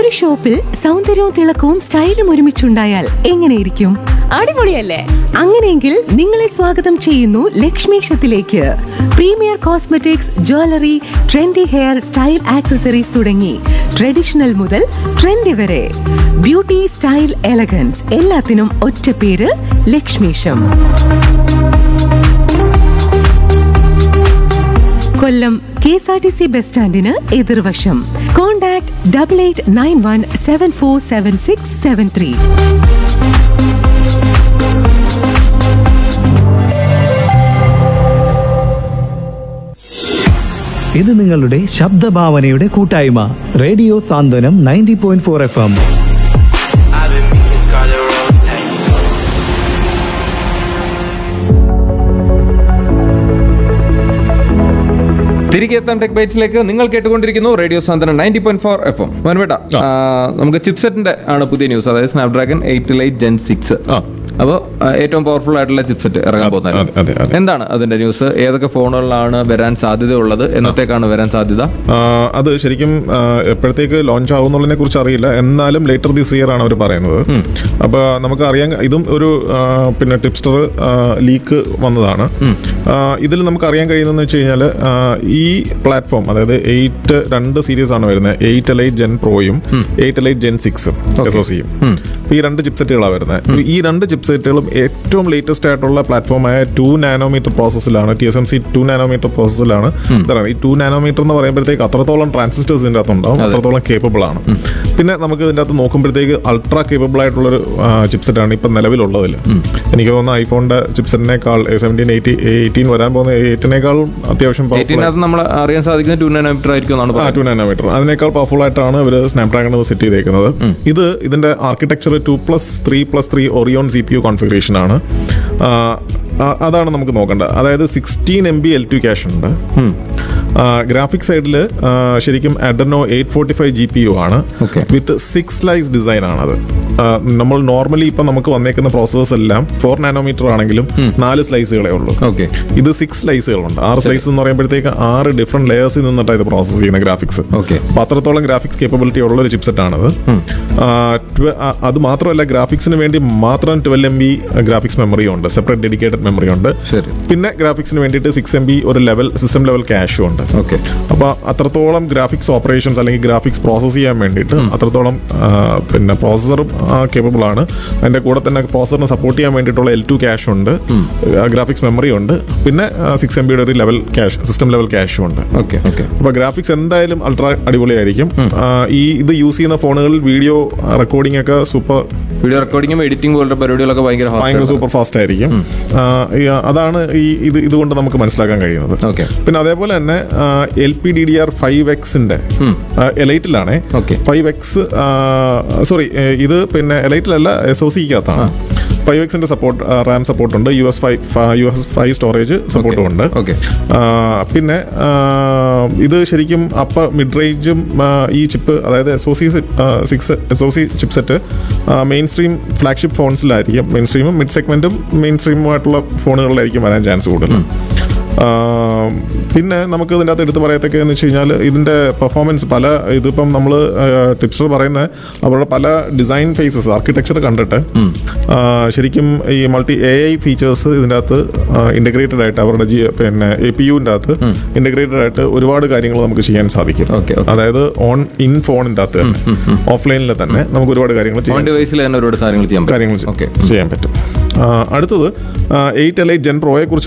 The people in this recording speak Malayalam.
ഒരു ഷോപ്പിൽ സൗന്ദര്യവും തിളക്കവും സ്റ്റൈലും ഒരുമിച്ചുണ്ടായാൽ എങ്ങനെയിരിക്കും അടിപൊളിയല്ലേ അങ്ങനെയെങ്കിൽ നിങ്ങളെ സ്വാഗതം ചെയ്യുന്നു ലക്ഷ്മീഷത്തിലേക്ക് premier cosmetics jewellery trendy hairstyle accessories തുടങ്ങി ട്രഡീഷണൽ മുതൽ ട്രെൻഡി വരെ ബ്യൂട്ടി സ്റ്റൈൽ എലഗൻസ് എല്ലാത്തിനും ഒറ്റ പേര് Lakshmeesham Kollam K S R T C bus സ്റ്റാൻഡിന് എതിർവശം contact double eight nine one seven four seven six seven three ഇത് നിങ്ങളുടെ ശബ്ദഭാവനയുടെ കൂട്ടായ്മ radio Santhwanam ninety point four F M I've been missing Scarlet Road. Hey. തിരികെ എത്താൻ ടെക് ബൈറ്റ്സിലേക്ക് നിങ്ങൾ കേട്ടുകൊണ്ടിരിക്കുന്നു radio Santhwanam ninety point four F M വൻവേട്ട നമുക്ക് ചിപ്സെറ്റിന്റെ ആണ് പുതിയ ന്യൂസ് അതായത് Snapdragon eight elite gen six ആ. അപ്പോൾ ഏറ്റവും പവർഫുൾ ആയിട്ടുള്ള ചിപ്സെറ്റ് ഇറങ്ങാൻ അതെ, അതെ, പോകുന്നത് അതെ. എന്താണ് അതിന്റെ ന്യൂസ് ഏതൊക്കെ ഫോണുകളിലാണ് വരാൻ സാധ്യതയുള്ളത് എന്നത്തേക്കാണ് വരാൻ സാധ്യത ആ, അത് ശരിക്കും ആ, എപ്പോഴത്തേക്ക് ലോഞ്ച് ആവുന്നുള്ളതിനെ കുറിച്ച് അറിയില്ല എന്നാലും ലേറ്റർ ദിസ് ഇയർ ആണ് അവർ പറയുന്നത് അപ്പോൾ നമുക്ക് അറിയാൻ ഇതും ഒരു ആ, പിന്നെ ടിപ്സ്റ്റർ ലീക്ക് വന്നതാണ് ഇതിൽ നമുക്ക് അറിയാൻ കഴിയുന്നതെന്ന് വെച്ച് കഴിഞ്ഞാൽ ഈ പ്ലാറ്റ്ഫോം അതായത് എയ്റ്റ് രണ്ട് സീരീസ് ആണ് വരുന്നത് എയ്റ്റ് എലൈറ്റ് ജെൻ പ്രോയും എയ്റ്റ് എലൈറ്റ് ജെൻ സിക്സും എസ് ഒ സിയും ഈ രണ്ട് ചിപ്സെറ്റുകളാണ് വരുന്നത് ഈ രണ്ട് ചിപ്സെറ്റുകളും ഏറ്റവും ലേറ്റസ്റ്റ് ആയിട്ടുള്ള പ്ലാറ്റ്ഫോമായ ടു നാനോമീറ്റർ പ്രോസസ്സിലാണ് T S M C two nanometre പ്രോസസ്സിലാണ് ഈ ടു നാനോമീറ്റർ എന്ന് പറയുമ്പോഴത്തേക്ക് അത്രത്തോളം ട്രാൻസിസ്റ്റേഴ്സ് ഇതിൻ്റെ അകത്തുണ്ടാവും അത്രത്തോളം കേപ്പബിൾ ആണ് പിന്നെ നമുക്ക് ഇതിൻ്റെ അകത്ത് നോക്കുമ്പോഴത്തേക്ക് അൾട്രാ കേപ്പബിൾ ആയിട്ടുള്ളൊരു ചിപ്സെറ്റ് ആണ് ഇപ്പം നിലവിലുള്ളതിൽ എനിക്ക് തോന്നുന്നു ഐഫോണിന്റെ ചിപ്സെറ്റിനേക്കാൾ സെവൻറ്റീൻ എയ്റ്റി എയ്റ്റീൻ വരാൻ പോകുന്ന എയ്റ്റിനേക്കാളും അത്യാവശ്യം powerful എയ്റ്റീനകത്ത് നമ്മൾ അറിയാൻ സാധിക്കുന്ന ടു നാനോമീറ്റർ ആയിരിക്കും എന്നാണ് ആ പറയുന്നത് ടു നാനോമീറ്റർ അതിനേക്കാൾ പവർഫുൾ ആയിട്ടാണ് ഇവർ സ്നാപ്ഡ്രാഗൺ സെറ്റ് ചെയ്തേക്കുന്നത് ഇത് ഇതിന്റെ architecture two plus three plus three Oryon C P U configuration ആണ് ആ, ആ, അതാണ് നമുക്ക് നോക്കേണ്ടത് അതായത് sixteen M B L two cache ഉണ്ട് ഗ്രാഫിക് സൈഡിൽ ശരിക്കും Adreno eight forty five G P U ആണ് Okay. With six slice design ആണത് ആ, നമ്മൾ നോർമലി ഇപ്പം നമുക്ക് വന്നേക്കുന്ന പ്രോസസ്സേഴ്സ് എല്ലാം ഫോർ നാനോമീറ്റർ ആണെങ്കിലും നാല് സ്ലൈസുകളേ ഉള്ളൂ ഓക്കെ ഇത് സിക്സ് സ്ലൈസുകളുണ്ട് ആറ് സ്ലൈസ് എന്ന് പറയുമ്പോഴത്തേക്ക് ആറ് ഡിഫറെന്റ് ലെയേഴ്സിൽ നിന്നിട്ടാണ് ഇത് പ്രോസസ് ചെയ്യുന്ന ഗ്രാഫിക്സ് Okay. അപ്പൊ അത്രത്തോളം ഗ്രാഫിക്സ് കേപ്പബിലിറ്റി ഉള്ള ഒരു ചിപ്സെറ്റ് ആണത് ആ, ട്വ- ആ, അത് മാത്രമല്ല ഗ്രാഫിക്സിന് വേണ്ടി മാത്രം twelve M B graphics memory ഉണ്ട് സെപ്പറേറ്റ് ഡെഡിക്കേറ്റഡ് മെമ്മറി ഉണ്ട് ശരി. പിന്നെ ഗ്രാഫിക്സിന് വേണ്ടിയിട്ട് സിക്സ് എം ബി ഒരു ലെവൽ സിസ്റ്റം ലെവൽ ക്യാഷും ഉണ്ട് ഓക്കെ അപ്പൊ അത്രത്തോളം ഗ്രാഫിക്സ് ഓപ്പറേഷൻസ് അല്ലെങ്കിൽ ഗ്രാഫിക്സ് പ്രോസസ് ചെയ്യാൻ വേണ്ടിയിട്ട് അത്രത്തോളം ആ, പിന്നെ പ്രോസസറും കേപ്പബിൾ ആണ് അതിന്റെ കൂടെ തന്നെ പ്രോസസറിനെ സപ്പോർട്ട് ചെയ്യാൻ വേണ്ടിയിട്ടുള്ള എൽ ടു ക്യാഷ് ഉണ്ട് ഗ്രാഫിക്സ് മെമ്മറി ഉണ്ട് പിന്നെ സിക്സ് എം ബിയുടെ ഒരു ലെവൽ ക്യാഷ് സിസ്റ്റം ലെവൽ ക്യാഷും ഉണ്ട് ഓക്കെ ഓക്കെ അപ്പൊ ഗ്രാഫിക്സ് എന്തായാലും അൾട്രാ അടിപൊളിയായിരിക്കും ആ, ഈ ഇത് യൂസ് ചെയ്യുന്ന ഫോണുകളിൽ വീഡിയോ റെക്കോർഡിംഗ് ഒക്കെ സൂപ്പർ വീഡിയോ റെക്കോർഡിങ്ങും എഡിറ്റിംഗ് പോലുള്ള പരിപാടികളൊക്കെ ഭയങ്കര fast ഭയങ്കര ആണ്. സൂപ്പർ ഫാസ്റ്റ് ആയിരിക്കും ആ, ഈ, അതാണ് ഈ ഇത് ഇതുകൊണ്ട് നമുക്ക് മനസ്സിലാക്കാൻ കഴിയുന്നത് Okay. പിന്നെ അതേപോലെ തന്നെ L P D D R five എക്സിന്റെ എലൈറ്റിലാണ് Okay. ഫൈവ് എക്സ് സോറി ഇത് പിന്നെ എലൈറ്റിലല്ല എസ് ഒ സിക്കകത്താണ് ഫൈവ് എക്സിന്റെ സപ്പോർട്ട് റാം സപ്പോർട്ട് ഉണ്ട് U S five U S five storage സപ്പോർട്ടും ഉണ്ട് Okay. ആ, പിന്നെ ആ, ഇത് ശരിക്കും അപ്പർ മിഡ് റേഞ്ചും ഈ ചിപ്പ് അതായത് S O C six S O C chipset mainstream flagship ഫോൺസിലായിരിക്കും മെയിൻ സ്ട്രീമും മിഡ് സെഗ്മെന്റും മെയിൻ സ്ട്രീമുമായിട്ടുള്ള ഫോണുകളിലായിരിക്കും വരാൻ ചാൻസ് കൂടുതൽ ആ, പിന്നെ നമുക്ക് ഇതിൻ്റെ അകത്ത് എടുത്ത് പറയത്തൊക്കെ എന്ന് വെച്ച് കഴിഞ്ഞാൽ ഇതിൻ്റെ പെർഫോമൻസ് പല ഇതിപ്പം നമ്മൾ ടിപ്സർ പറയുന്ന അവരുടെ പല ഡിസൈൻ ഫേസസ് ആർക്കിടെക്ചർ കണ്ടിട്ട് ആ, ശരിക്കും ഈ മൾട്ടി എ ഐ ഫീച്ചേഴ്സ് ഇതിൻ്റെ അകത്ത് ഇൻ്റഗ്രേറ്റഡ് ആയിട്ട് അവരുടെ ജി പിന്നെ എ പി യുവിൻ്റെ അകത്ത് ഇൻ്റഗ്രേറ്റഡ് ആയിട്ട് ഒരുപാട് കാര്യങ്ങൾ നമുക്ക് ചെയ്യാൻ സാധിക്കും Okay, okay. അതായത് ഓൺ ഇൻ ഫോണിൻ്റെ അകത്ത് തന്നെ ഓഫ്ലൈനിൽ തന്നെ നമുക്ക് ഒരുപാട് കാര്യങ്ങൾ ഓൺ ചെയ്യാൻ ഡിവൈസിൽ തന്നെ ഒരുപാട് സാധനങ്ങൾ ചെയ്യാൻ പറ്റും കാര്യങ്ങൾ ഓക്കെ ചെയ്യാൻ പറ്റും ആ, അടുത്തത് എയ്റ്റ് എൽ എയ്റ്റ് ജെൻ പ്രോയെ കുറിച്ച്